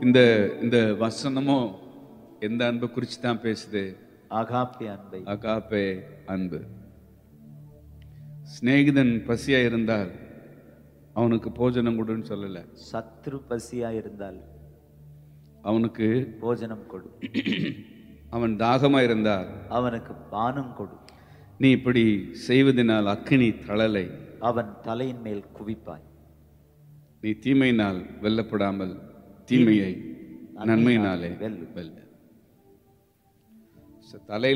இந்த இந்த வசனமும் எந்த அன்பை குறித்து தான் பேசுது ஆகாப்பே அன்பை அகாப்பே அன்பு சிநேகிதன் பசியா இருந்தால் அவனுக்கு போஜனம் கொடுன்னு சொல்லல சத்ரு பசியா இருந்தால் அவனுக்கு போஜனம் கொடு அவன் தாகமா இருந்தால் அவனுக்கு பானம் கொடு நீ இப்படி செய்வதனால் அக்கினி தளலை அவன் தலையின் மேல் குவிப்பாய் நீ தீமையினால் வெல்லப்படாமல் தீமையை நன்மையினாலே வெல்லு. வெல்ல தலை